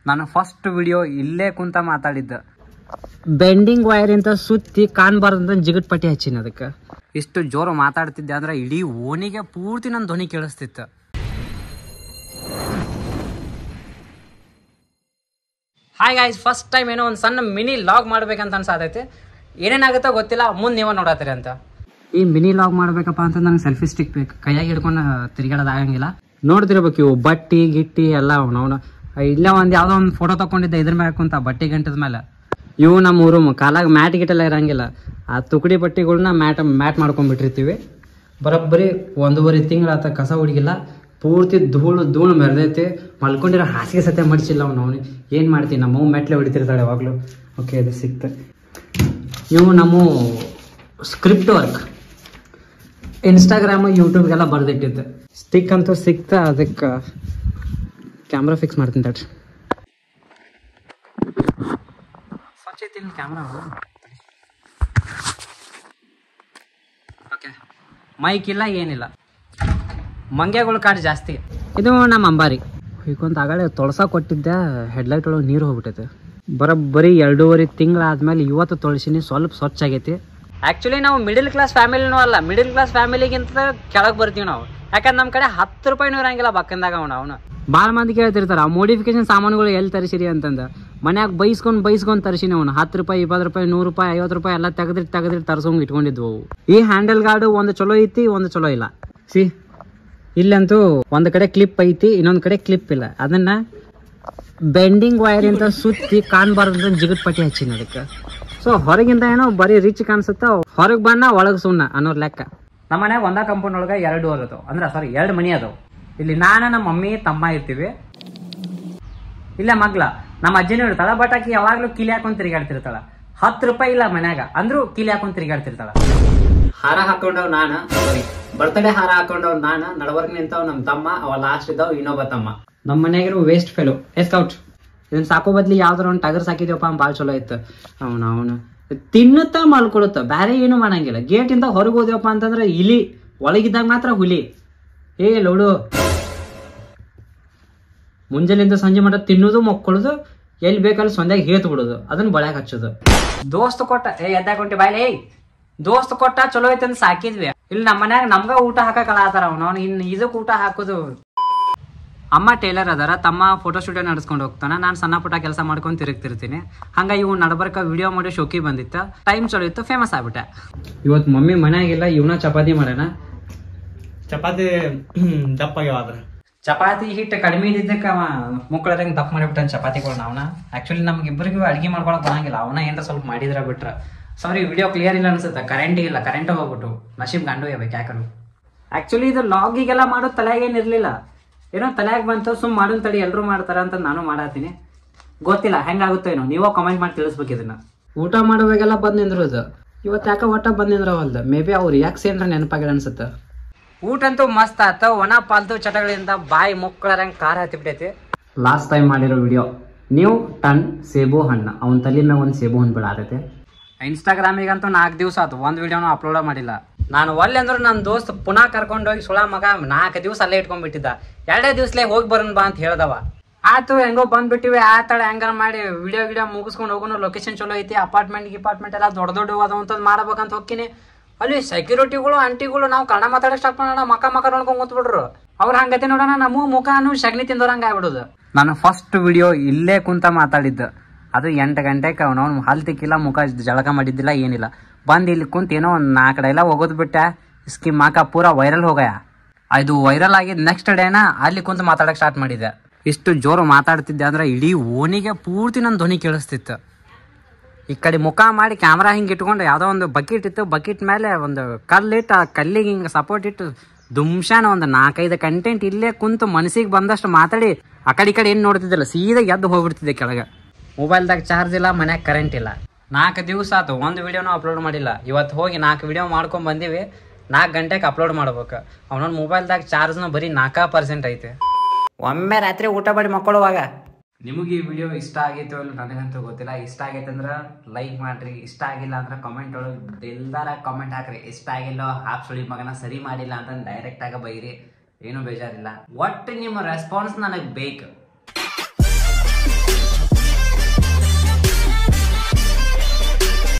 ನಾನು first video ಇಲ್ಲೇ ಕುಂತ ಮಾತಾಡಿದ್ದ ಬೆಂಡಿಂಗ್ ವೈರ್ ಅಂತ ಸುತ್ತಿ ಕಾಣಬಾರ್ದಂತ ಜಿಗಟ್ ಪಟ್ಟಿ ಹಚ್ಚಿನ ಅದಕ್ಕೆ ಇಷ್ಟು ಜೋರು ಮಾತಾಡ್ತಿದ್ದೆ ಅಂದ್ರೆ ಇಡೀ ಓಣಿಗೆ ಪೂರ್ತಿ ನನ್ನ ಧ್ವನಿ ಕೇಳಿಸ್ತಿತ್ತು ಹಾಯ್ ಗಾಯ್ಸ್ ಫಸ್ಟ್ ಟೈಮ್ ಏನೋ ಒಂದು ಸಣ್ಣ ಮಿನಿ ಲಾಗ್ ಮಾಡ್ಬೇಕಂತ ಅನ್ಸಾತೈತಿ ಏನೇನಾಗುತ್ತೋ ಗೊತ್ತಿಲ್ಲ ಮುಂದೆ ನೀವು ನೋಡತ್ತೀರಿ ಅಂತ ಈ ಮಿನಿ ಲಾಗ್ ಮಾಡ್ಬೇಕಪ್ಪ ಅಂತ ನನಗೆ ಸೆಲ್ಫಿ ಸ್ಟಿಕ್ ಬೇಕು ಕೈಯಾಗಿ ಹಿಡ್ಕೊಂಡು ತಿರುಗಾಡೋದು ಆಗಂಗಿಲ್ಲ ನೋಡ್ತಿರ್ಬೇಕು ಇವು ಬಟ್ಟಿ ಗಿಟ್ಟಿ ಎಲ್ಲ ಅವನವನು ಇಲ್ಲೇ ಒಂದು ಯಾವುದೋ ಒಂದು ಫೋಟೋ ತಗೊಂಡಿದ್ದೆ ಇದ್ರ ಮ್ಯಾಗ ಕುಂತ ಬಟ್ಟೆ ಗಂಟದ ಮೇಲೆ ಇವು ನಮ್ಮ ಊರು ಕಾಲಾಗ ಮ್ಯಾಟ್ ಗಿಟ್ಟೆಲ್ಲ ಇರಂಗಿಲ್ಲ ಆ ತುಕಡಿ ಬಟ್ಟೆಗಳ್ನ ಮ್ಯಾಟ್ ಮ್ಯಾಟ್ ಮಾಡ್ಕೊಂಡ್ಬಿಟ್ಟಿರ್ತೀವಿ ಬರೋಬ್ಬರಿ ಒಂದೂವರೆ ತಿಂಗಳಾತ ಕಸ ಹುಡುಗಿಲ್ಲ ಪೂರ್ತಿ ಧೂಳು ಧೂಳು ಮೆರೆದೈತಿ ಮಲ್ಕೊಂಡಿರೋ ಹಾಸಿಗೆ ಸತ್ಯ ಮಡಿಸಿಲ್ಲ ಅವ್ನು ಅವನು ಏನು ಮಾಡ್ತೀನಿ ನಮ್ಮ ಮೆಟ್ಲೆ ಹೊಡಿತಿರ್ತಾಳೆ ಯಾವಾಗಲೂ ಓಕೆ ಅದು ಸಿಕ್ತು ಇವು ನಮ್ಮ ಸ್ಕ್ರಿಪ್ಟ್ ವರ್ಕ್ ಇನ್ಸ್ಟಾಗ್ರಾಮ್ ಯೂಟ್ಯೂಬ್ಗೆಲ್ಲ ಬರೆದಿಟ್ಟಿದ್ದೆ ಸ್ಟಿಕ್ ಅಂತೂ ಸಿಕ್ತ ಅದಕ್ಕೆ ಕ್ಯಾಮ್ರಾ ಫಿಕ್ಸ್ ಮಾಡ್ತೀನಿ ತಡ್ರಿ ಸ್ವಚ್ಛ ಐತಿ ಕ್ಯಾಮ್ರಾ ಓಕೆ ಮೈಕ್ ಇಲ್ಲ ಏನಿಲ್ಲ ಮಂಗ್ಯಗಳು ಕಾಡು ಜಾಸ್ತಿ ಇದು ನಮ್ಮ ಅಂಬಾರಿ ಹೀಗೊಂದು ಆಗಲೇ ತೊಳ್ಸ ಕೊಟ್ಟಿದ್ದೆ ಹೆಡ್ಲೈಟ್ ಒಳಗೆ ನೀರು ಹೋಗ್ಬಿಟ್ಟೈತೆ ಬರೋಬ್ಬರಿ ಎರಡೂವರೆ ತಿಂಗಳಾದ್ಮೇಲೆ ಇವತ್ತು ತೊಳಸಿನಿ ಸ್ವಲ್ಪ ಸ್ವಚ್ಛ ಆಗೈತಿ ಆ್ಯಕ್ಚುಲಿ ನಾವು ಮಿಡಿಲ್ ಕ್ಲಾಸ್ ಫ್ಯಾಮಿಲಿನೂ ಅಲ್ಲ ಮಿಡಿಲ್ ಕ್ಲಾಸ್ ಫ್ಯಾಮಿಲಿಗಿಂತ ಕೆಳಗೆ ಬರ್ತೀವಿ ನಾವು ಯಾಕಂದ್ರೆ ನಮ್ಮ ಕಡೆ ಹತ್ತು ರೂಪಾಯಿನೂ ಇರಂಗಿಲ್ಲ ಬಕ್ಕಂದಾಗ ಅವನು ಅವನು ಭಾಳ ಮಂದಿ ಕೇಳ್ತಿರ್ತಾರ ಮೋಡಿಫಿಕೇಶನ್ ಸಾಮಾನುಗಳು ಎಲ್ಲಿ ತರಿಸಿರಿ ಅಂತಂದು ಮನ್ಯಾಗ ಬೈಸ್ಕೊಂಡು ಬೈಸ್ಕೊಂಡು ತರಿಸಿನಿ ಅವನು ಹತ್ತು ರೂಪಾಯಿ ಇಪ್ಪತ್ತು ರೂಪಾಯಿ ನೂರು ರೂಪಾಯಿ ಐವತ್ತು ರೂಪಾಯಿ ಎಲ್ಲ ತೆಗೆದಿಟ್ಟು ತೆಗೆದಿಟ್ಟು ತರ್ಸೋಂಗ್ ಇಟ್ಕೊಂಡಿದ್ವು ಅವು ಈ ಹ್ಯಾಂಡಲ್ ಗಾರ್ಡು ಒಂದು ಚಲೋ ಐತಿ ಒಂದು ಚಲೋ ಇಲ್ಲ ಸಿ ಇಲ್ಲಂತೂ ಒಂದು ಕಡೆ ಕ್ಲಿಪ್ ಐತಿ ಇನ್ನೊಂದು ಕಡೆ ಕ್ಲಿಪ್ ಇಲ್ಲ ಅದನ್ನ ಬೆಂಡಿಂಗ್ ವೈರ್ ಅಂತ ಸುತ್ತಿ ಕಾಣಬಾರ್ದು ಅಂತ ಜಿಗಟ್ ಪಟ್ಟಿ ಹಚ್ಚಿನ ಅದಕ್ಕೆ ಸೊ ಹೊರಗಿಂದ ಏನೋ ಬರೀ ರಿಚ್ ಕಾಣಿಸುತ್ತ ಹೊರಗೆ ಬಣ್ಣ ಒಳಗೆ ಸುಣ್ಣ ಅನ್ನೋ ಲೆಕ್ಕ ನಮ್ಮ ಮನ್ಯಾಗ ಒಂದ ಕಂಪೌಂಡ್ ಒಳಗೆ ಎರಡು ಡೋರ್ ಅದಾವ ಅಂದ್ರೆ ಸಾರಿ ಎರಡು ಮನಿ ಅದಾವ ಇಲ್ಲಿ ನಾನು ನಮ್ಮ ಮಮ್ಮಿ ತಮ್ಮ ಇರ್ತೀವಿ ಇಲ್ಲೇ ಮಗ್ಲ ನಮ್ಮ ಅಜ್ಜಿನೂ ಇರ್ತಾಳ ಬಟ್ ಆಕಿ ಯಾವಾಗ್ಲೂ ಕಿಲಿ ಹಾಕೊಂಡ್ ತಿರುಗಾಡ್ತಿರ್ತಾಳ ಹತ್ತು ರೂಪಾಯಿ ಇಲ್ಲ ಮನ್ಯಾಗ ಅಂದ್ರೂ ಕಿಲಿ ಹಾಕೊಂಡ್ ತಿರುಗಾಡ್ತಿರ್ತಾಳ ಹಾರ ಹಾಕೊಂಡವ್ ನಾನ ಸಾರಿ ಬರ್ತಡೇ ಹಾರ ಹಾಕೊಂಡವ್ ನಾನ ನಡವರ್ಕ್ ನಿಂತವ್ ನಮ್ ತಮ್ಮ ಅವ ಲಾಸ್ಟ್ ಇದ್ದಾವ್ ಇನ್ನೊಬ್ಬ ತಮ್ಮ ನಮ್ಮ ಮನ್ಯಾಗಿರೋ ವೇಸ್ಟ್ ಫೆಲೋ ಎಸ್ಕೌಟ್ ಇದನ್ನ ಸಾಕೋ ಬದ್ಲಿ ಯಾವ್ದಾರ ಒಂದು ಟಗರ್ ಸಾಕಿದ್ಯಪ್ಪ ಭಾಳ ಚಲೋ ಇತ್ತು ಅವನ ಅವನು ತಿನ್ನುತ್ತಾ ಮಲ್ಕೊಳುತ್ತ ಬ್ಯಾರೆ ಏನು ಮಾಡಂಗಿಲ್ಲ ಗೇಟ್ ಇಂದ ಹೊರಗೆ ಹೋದ್ಯಪ್ಪ ಅಂತಂದ್ರೆ ಇಲಿ ಒಳಗಿದ್ದಾಗ ಮಾತ್ರ ಹುಲಿ ಏ ಲೋಡು ಮುಂಜಾನೆಯಿಂದ ಸಂಜೆ ಮಟ್ಟ ತಿನ್ನೋದು ಮಕ್ಕಳದು ಎಲ್ಲಿ ಬೇಕಲ್ಲಿ ಸಂಧ್ಯಾಗ ಹೇತ್ ಬಿಡೋದು ಅದನ್ನ ಬಳ್ಯಾಗ ಹಚ್ಚೋದು ದೋಸ್ತ್ ಕೊಟ್ಟ ಏ ಎದ್ದಾಕೊಂಟಿ ಬಾಯ್ಲಿ ಏಯ್ ದೋಸ್ತ್ ಕೊಟ್ಟ ಚಲೋ ಐತೆ ಅಂತ ಸಾಕಿದ್ವಿ ಇಲ್ಲಿ ನಮ್ಮ ಮನ್ಯಾಗ ನಮ್ಗ ಊಟ ಹಾಕಕ್ ಆತಾರ ಅವ್ನು ಅವ್ನು ಇನ್ ಇದಕ್ ಊಟ ಹಾಕೋದು ಅಮ್ಮ ಟೇಲರ್ ಅದಾರ ತಮ್ಮ ಫೋಟೋ ಸ್ಟುಡಿಯೋ ನಡೆಸ್ಕೊಂಡು ಹೋಗ್ತಾನ ನಾನು ಸಣ್ಣ ಪುಟ್ಟ ಕೆಲಸ ಮಾಡ್ಕೊಂಡು ತಿರುಗ್ತಿರ್ತೀನಿ ಹಂಗ ಇವ್ ನಡ್ಬರ್ಕ ವಿಡಿಯೋ ಮಾಡಿ ಶೋಕಿ ಬಂದಿತ್ತ ಟೈಮ್ ಚಲೋ ಇತ್ತು ಫೇಮಸ್ ಆಗ್ಬಿಟ್ಟೆ ಇವತ್ತು ಮಮ್ಮಿ ಮನ್ಯಾಗಿಲ್ಲ ಇವನ ಚಪಾತಿ ಮಾಡೋಣ ಚಪಾತಿ ದಪ್ಪಾಗ್ಯಾವ ಚಪಾತಿ ಹಿಟ್ಟು ಕಡಿಮೆ ಇದ್ದಿದ್ದಕ್ಕೆ ಅವ ಮುಕ್ಕಳರಂಗೆ ದಪ್ಪ ಮಾಡಿಬಿಟ್ಟಾನ ಚಪಾತಿಗಳನ್ನ ಅವನ ಆಕ್ಚುಲಿ ನಮ್ಗೆ ಇಬ್ಬರಿಗೂ ಅಡಿಗೆ ಮಾಡ್ಕೊಳಕ್ ಬರಂಗಿಲ್ಲ ಅವನ ಏನಾರ ಸ್ವಲ್ಪ ಮಾಡಿದ್ರ ಬಿಟ್ರ ಸಾರಿ ವಿಡಿಯೋ ಕ್ಲಿಯರ್ ಇಲ್ಲ ಅನ್ಸುತ್ತೆ ಕರೆಂಟ್ ಇಲ್ಲ ಕರೆಂಟ್ ಹೋಗ್ಬಿಟ್ಟು ನಶೀಬ್ ಗಂಡು ಇರ್ಬೇಕು ಯಾಕರು ಆಕ್ಚುಲಿ ಇದು ಲಾಗಿಗೆಲ್ಲ ಮಾಡೋದು ತಲೆಯಾಗ ಏನಿರ್ಲಿಲ್ಲ ಏನೋ ತಲೆಯಾಗ ಬಂತು ಸುಮ್ ಮಾಡೋನ್ ತಡಿ ಎಲ್ಲರೂ ಮಾಡ್ತಾರ ಅಂತ ನಾನು ಮಾಡತ್ತೀನಿ ಗೊತ್ತಿಲ್ಲ ಹೆಂಗಾಗುತ್ತೋ ಏನೋ ನೀವೋ ಕಮೆಂಟ್ ಮಾಡಿ ತಿಳಿಸ್ಬೇಕು ಇದನ್ನ ಊಟ ಮಾಡುವಾಗೆಲ್ಲ ಬಂದ್ ನಿಂದ್ರದು ಇವತ್ತು ಯಾಕೆ ಒಟ್ಟ ಬಂದ್ ನಿಂದ್ರವಲ್ದ ಮೇ ಬಿ ಅವ್ರು ಯಾಕೆ ಸೇನ್ರ ನೆನಪಾಗ್ಯಾರ ಅನ್ಸುತ್ತೆ ಊಟ ಅಂತೂ ಮಸ್ತ್ ಆತ ಒಣ ಪಾಲ್ತು ಚಟಗಳಿಂದ ಬಾಯಿ ಮುಕ್ಕಳರಂಗ್ ಖಾರ ಹತ್ತಿಬಿಟ್ಟೈತಿ ಲಾಸ್ಟ್ ಟೈಮ್ ಮಾಡಿರೋ ವಿಡಿಯೋ ನೀವು ಟನ್ ಸೇಬು ಹಣ್ಣು ಅವನ ತಲೆ ಮ್ಯಾಗ ಒಂದು ಸೇಬು ಹಣ್ಣು ಬಿಡಾತೈತೆ ಇನ್ಸ್ಟಾಗ್ರಾಮಿಗಂತೂ ನಾಲ್ಕು ದಿವಸ ಆತು ಒಂದು ವಿಡಿಯೋನು ಅಪ್ಲೋಡ್ ಮಾಡಿಲ್ಲ ನಾನು ಒಲ್ಲೆ ಅಂದ್ರೆ ನನ್ನ ದೋಸ್ತ್ ಪುನಃ ಕರ್ಕೊಂಡು ಹೋಗಿ ಸುಳ ಮಗ ನಾಲ್ಕು ದಿವಸ ಅಲ್ಲೇ ಇಟ್ಕೊಂಡ್ಬಿಟ್ಟಿದ್ದ ಎರಡೇ ದಿವ್ಸಲೇ ಹೋಗಿ ಬರೋಣ ಬಾ ಅಂತ ಹೇಳ್ದವ ಆತು ಹೆಂಗೋ ಬಂದ್ಬಿಟ್ಟಿವಿ ಆತಳ ಹೆಂಗಾರ ಮಾಡಿ ವಿಡಿಯೋ ಗಿಡಿಯೋ ಮುಗಿಸ್ಕೊಂಡು ಹೋಗೋಣ ಲೊಕೇಶನ್ ಚಲೋ ಐತಿ ಅಪಾರ್ಟ್ಮೆಂಟ್ ಗಿಪಾರ್ಟ್ಮೆಂಟ್ ಎಲ್ಲ ದೊಡ್ಡ ದೊಡ್ಡ ಅದಾವ ಅಂತ ಮಾಡ್ಬೇಕಂತ ಹೋಗ್ತೀನಿ ಅಲ್ಲಿ ಸೆಕ್ಯೂರಿಟಿಗಳು ಆಂಟಿಗಳು ನಾವು ಕನ್ನಡ ಮಾತಾಡಕ್ ಸ್ಟಾರ್ಟ್ ಮಾಡೋಣ ಮಕ ಮಕ ನೋಡ್ಕೊಂಡ್ ಕೂತ್ಬಿಟ್ರು ಅವ್ರ ಹಂಗತೆ ನೋಡೋಣ ನಮ್ಮ ಮುಖನು ಶಗ್ನಿ ತಿಂದವ್ರಂಗ ಆಗ್ಬಿಡುದು ನಾನು ಫಸ್ಟ್ ವಿಡಿಯೋ ಇಲ್ಲೇ ಕುಂತ ಮಾತಾಡಿದ್ದ ಅದು ಎಂಟು ಗಂಟೆಗೆ ಅವನವ್ನು ಹಲ್ ತಿಕ್ಕಿಲ್ಲ ಮುಖ ಜಳಕ ಮಾಡಿದ್ದಿಲ್ಲ ಏನಿಲ್ಲ ಬಂದು ಇಲ್ಲಿ ಕುಂತ ಏನೋ ಒಂದು ನಾಲ್ಕು ಡೈಲ ಹೋಗೋದು ಬಿಟ್ಟ ಇಸ್ಕಿ ಮಾಕ ಪೂರ ವೈರಲ್ ಹೋಗಯ ಅದು ವೈರಲ್ ಆಗಿದ್ ನೆಕ್ಸ್ಟ್ ಡೇನ ಅಲ್ಲಿ ಕುಂತ ಮಾತಾಡಕ್ ಸ್ಟಾರ್ಟ್ ಮಾಡಿದೆ ಇಷ್ಟು ಜೋರು ಮಾತಾಡ್ತಿದ್ದೆ ಅಂದ್ರೆ ಇಡೀ ಓಣಿಗೆ ಪೂರ್ತಿ ನನ್ನ ಧ್ವನಿ ಕೇಳಿಸ್ತಿತ್ತು ಈ ಕಡೆ ಮುಖ ಮಾಡಿ ಕ್ಯಾಮ್ರಾ ಹಿಂಗೆ ಇಟ್ಕೊಂಡು ಯಾವುದೋ ಒಂದು ಬಕೆಟ್ ಇತ್ತು ಬಕೆಟ್ ಮೇಲೆ ಒಂದು ಕಲ್ಲಿಟ್ಟು ಆ ಕಲ್ಲಿಗೆ ಹಿಂಗೆ ಸಪೋರ್ಟ್ ಇಟ್ಟು ದುಮ್ಶಾನ ಒಂದು ನಾಲ್ಕೈದು ಕಂಟೆಂಟ್ ಇಲ್ಲೇ ಕುಂತು ಮನಸ್ಸಿಗೆ ಬಂದಷ್ಟು ಮಾತಾಡಿ ಆ ಕಡೆ ಈ ಕಡೆ ಏನು ನೋಡ್ತಿದ್ದಿಲ್ಲ ಸೀದಾ ಎದ್ದು ಹೋಗ್ಬಿಡ್ತಿದ್ದೆ ಕೆಳಗೆ ಮೊಬೈಲ್ದಾಗ ಚಾರ್ಜ್ ಇಲ್ಲ ಮನ್ಯಾಗ ಕರೆಂಟ್ ಇಲ್ಲ ನಾಲ್ಕು ದಿವಸ ಆಯ್ತು ಒಂದು ವಿಡಿಯೋನೂ ಅಪ್ಲೋಡ್ ಮಾಡಿಲ್ಲ ಇವತ್ತು ಹೋಗಿ ನಾಲ್ಕು ವಿಡಿಯೋ ಮಾಡ್ಕೊಂಡ್ ಬಂದೀವಿ ನಾಲ್ಕು ಗಂಟೆಗೆ ಅಪ್ಲೋಡ್ ಮಾಡ್ಬೇಕು ಅವನೊಂದು ಮೊಬೈಲ್ದಾಗ ಚಾರ್ಜ್ನು ಬರೀ ನಾಲ್ಕು ಪರ್ಸೆಂಟ್ ಐತೆ ಒಮ್ಮೆ ರಾತ್ರಿ ಊಟ ಮಾಡಿ ಮಕ್ಕಳುವಾಗ ನಿಮಗೆ ಈ ವಿಡಿಯೋ ಇಷ್ಟ ಆಗೈತೋ ಇಲ್ಲ ನನಗಂತೂ ಗೊತ್ತಿಲ್ಲ ಇಷ್ಟ ಆಗೈತೆ ಅಂದ್ರೆ ಲೈಕ್ ಮಾಡ್ರಿ ಇಷ್ಟ ಆಗಿಲ್ಲ ಅಂದ್ರೆ ಕಮೆಂಟ್ ಒಳಗೆ ದಿಲ್ದಾರ ಕಮೆಂಟ್ ಹಾಕ್ರಿ ಇಷ್ಟ ಆಗಿಲ್ಲ ಹಾಫ್ ಸುಳಿ ಮಗನ ಸರಿ ಮಾಡಿಲ್ಲ ಅಂತ ಡೈರೆಕ್ಟ್ ಆಗ ಬೈರಿ ಏನು ಬೇಜಾರಿಲ್ಲ ಒಟ್ಟು ನಿಮ್ಮ ರೆಸ್ಪಾನ್ಸ್ ನನಗೆ ಬೇಕು